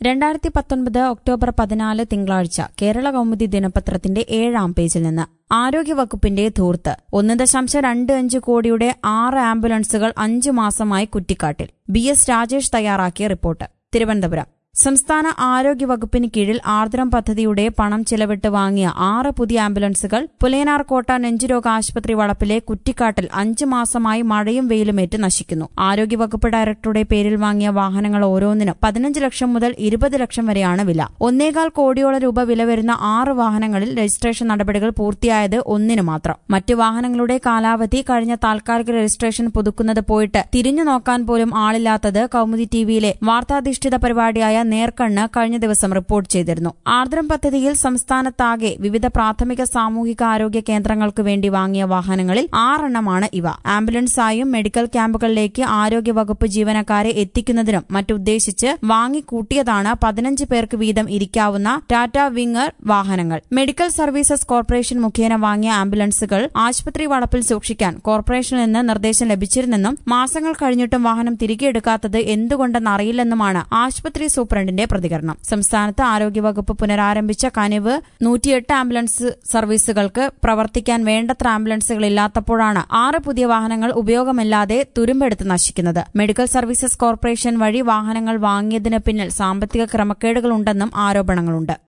രണ്ടായിരത്തി പത്തൊൻപത് ഒക്ടോബർ പതിനാല് തിങ്കളാഴ്ച കേരള കൗമുദി ദിനപത്രത്തിന്റെ ഏഴാം പേജിൽ നിന്ന് ആരോഗ്യവകുപ്പിന്റെ ധൂർത്ത് ഒന്ന് ദശാംശം രണ്ട് അഞ്ച് കോടിയുടെ ആറ് ആംബുലൻസുകൾ അഞ്ചു മാസമായി കുറ്റിക്കാട്ടിൽ ബി എസ് രാജേഷ് തയ്യാറാക്കിയ റിപ്പോർട്ട് തിരുവനന്തപുരം സംസ്ഥാന ആരോഗ്യ വകുപ്പിന് കീഴിൽ ആർദ്രം പദ്ധതിയുടെ പണം ചെലവിട്ട് വാങ്ങിയ ആറ് പുതിയ ആംബുലൻസുകൾ പുലയനാർകോട്ട നെഞ്ചുരോഗ ആശുപത്രി വളപ്പിലെ കുറ്റിക്കാട്ടിൽ അഞ്ച് മാസമായി മഴയും വെയിലുമേറ്റ് നശിക്കുന്നു ആരോഗ്യവകുപ്പ് ഡയറക്ടറുടെ പേരിൽ വാങ്ങിയ വാഹനങ്ങൾ ഓരോന്നിനും പതിനഞ്ച് ലക്ഷം മുതൽ ഇരുപത് ലക്ഷം വരെയാണ് വില ഒന്നേകാൽ കോടിയോളം രൂപ വില വരുന്ന ആറ് വാഹനങ്ങളിൽ രജിസ്ട്രേഷൻ നടപടികൾ പൂർത്തിയായത് ഒന്നിനു മാത്രം മറ്റു വാഹനങ്ങളുടെ കാലാവധി കഴിഞ്ഞ താൽക്കാലിക രജിസ്ട്രേഷൻ പുതുക്കുന്നത് പോയിട്ട് തിരിഞ്ഞു നോക്കാൻ പോലും ആളില്ലാത്തത് കൌമുദി ടിവിയിലെ വാർത്താധിഷ്ഠിത പരിപാടിയായ നേർക്കണ്ണ് കഴിഞ്ഞ ദിവസം റിപ്പോർട്ട് ചെയ്തിരുന്നു ആർദ്രം പദ്ധതിയിൽ സംസ്ഥാനത്താകെ വിവിധ പ്രാഥമിക സാമൂഹിക ആരോഗ്യ കേന്ദ്രങ്ങൾക്ക് വേണ്ടി വാങ്ങിയ വാഹനങ്ങളിൽ ആറെണ്ണമാണ് ഇവ ആംബുലൻസായും മെഡിക്കൽ ക്യാമ്പുകളിലേക്ക് ആരോഗ്യവകുപ്പ് ജീവനക്കാരെ എത്തിക്കുന്നതിനും മറ്റുദ്ദേശിച്ച് വാങ്ങിക്കൂട്ടിയതാണ് പതിനഞ്ച് പേർക്ക് വീതം ഇരിക്കാവുന്ന ടാറ്റ വിങ്ങർ വാഹനങ്ങൾ മെഡിക്കൽ സർവീസസ് കോർപ്പറേഷൻ മുഖേന വാങ്ങിയ ആംബുലൻസുകൾ ആശുപത്രി വളപ്പിൽ സൂക്ഷിക്കാൻ കോർപ്പറേഷനിൽ നിന്ന് നിർദ്ദേശം ലഭിച്ചിരുന്നെന്നും മാസങ്ങൾ കഴിഞ്ഞിട്ടും വാഹനം തിരികെ എടുക്കാത്തത് എന്തുകൊണ്ടെന്നറിയില്ലെന്നുമാണ് ആശുപത്രി സൂപ്രണ്ടിന്റെ പ്രതികരണം സംസ്ഥാനത്ത് ആരോഗ്യവകുപ്പ് പുനരാരംഭിച്ച കനിവ് നൂറ്റിയെട്ട് ആംബുലൻസ് സർവീസുകൾക്ക് പ്രവർത്തിക്കാൻ വേണ്ടത്ര ആംബുലൻസുകൾ ഇല്ലാത്തപ്പോഴാണ് ആറ് പുതിയ വാഹനങ്ങൾ ഉപയോഗമില്ലാതെ തുരുമ്പെടുത്ത് നശിക്കുന്നത് മെഡിക്കൽ സർവീസസ് കോർപ്പറേഷൻ വഴി വാഹനങ്ങൾ വാങ്ങിയതിന് പിന്നിൽ സാമ്പത്തിക ക്രമക്കേടുകളുണ്ടെന്നും ആരോപണങ്ങളുണ്ട്